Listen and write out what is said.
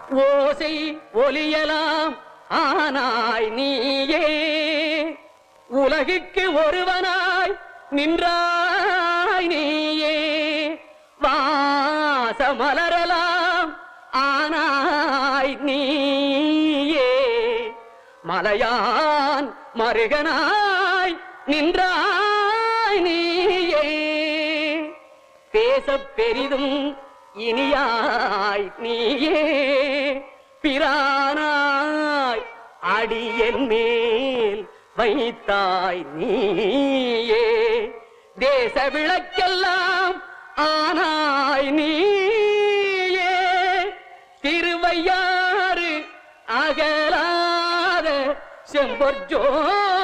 ஓசை ஒலியலாம் ஆனாய் நீயே உலகுக்கு ஒருவனாய் நின்றாய் நீயே வாசமலரலாம் ஆனாய் நீயே மலையான் மருகனாய் நின்றாய் நீயே பேசப் பெரிதும் இனியாய் நீயே பிரானாய் அடியன் மேல் வைத்தாய் நீயே தேச விளக்கெல்லாம் ஆனாய் நீயே திருவையாறு அகலாத செம்பொற்ஜோ